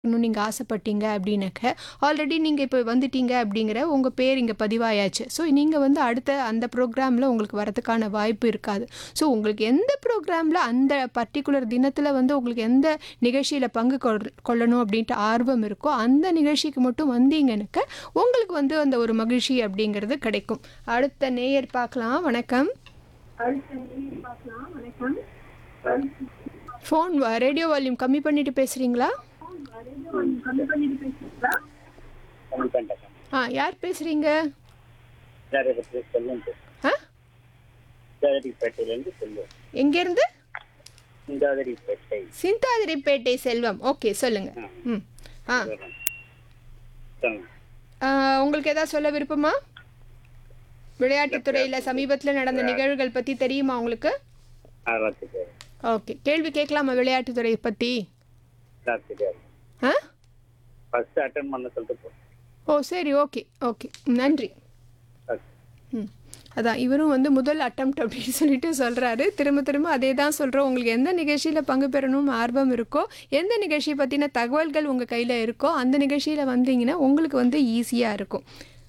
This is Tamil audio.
இன்னும் நீங்கள் ஆசைப்பட்டீங்க அப்படின்னாக்க ஆல்ரெடி நீங்கள் இப்போ வந்துட்டீங்க அப்படிங்கிற உங்கள் பேர் இங்கே பதிவாயாச்சு ஸோ நீங்கள் வந்து அடுத்த அந்த ப்ரோக்ராமில் உங்களுக்கு வரதுக்கான வாய்ப்பு இருக்காது ஸோ உங்களுக்கு எந்த ப்ரோக்ராமில் அந்த பர்டிகுலர் தினத்தில் வந்து உங்களுக்கு எந்த நிகழ்ச்சியில் பங்கு கொள்- கொள்ளணும் அப்படின்ட்டு ஆர்வம் இருக்கோ அந்த நிகழ்ச்சிக்கு மட்டும் வந்தீங்கன்னாக்க உங்களுக்கு வந்து அந்த ஒரு மகிழ்ச்சி அப்படிங்கிறது கிடைக்கும் அடுத்த நேயர் பார்க்கலாம் வணக்கம் ஃபோன் ரேடியோ வால்யூம் கம்மி பண்ணிட்டு பேசுகிறீங்களா ஆ யார் பேசுகிறீங்க செல்வம் ஆ சிந்தாதிரிப்பேட்டையிலேருந்து செல்வம் எங்கேருந்து சிந்தாதிரிப்பேட்டை சிந்தாதிரிப்பேட்டை செல்வம் ஓகே சொல்லுங்கள் ம் ஆ சொல்லுங்க ஆ, உங்களுக்கு ஏதாவது சொல்ல விருப்பமா விளையாட்டுத்துறையில் சமீபத்தில் நடந்த நிகழ்வுகள் பற்றி தெரியுமா உங்களுக்கு ஆறாத்து பேர் ஓகே கேள்வி கேட்கலாமா விளையாட்டுத்துறை பற்றி ஆறாத்து பேர் ஆ ஃபர்ஸ்ட் அட்டன் பண்ண சொல்லிட்டு போ ஓ சரி ஓகே ஓகே நன்றி ஓகே. ம் அதான் இவரும் வந்து முதல் அட்டம்ப்ட் அப்படின்னு சொல்லிட்டு சொல்கிறாரு திரும்ப திரும்ப அதே தான் சொல்கிறோம் உங்களுக்கு எந்த நிகழ்ச்சியில் பங்கு பெறணும்னு ஆர்வம் இருக்கோ எந்த நிகழ்ச்சியை பற்றின தகவல்கள் உங்கள் கையில் இருக்கோ அந்த நிகழ்ச்சியில் வந்தீங்கன்னா உங்களுக்கு வந்து ஈஸியாக இருக்கும்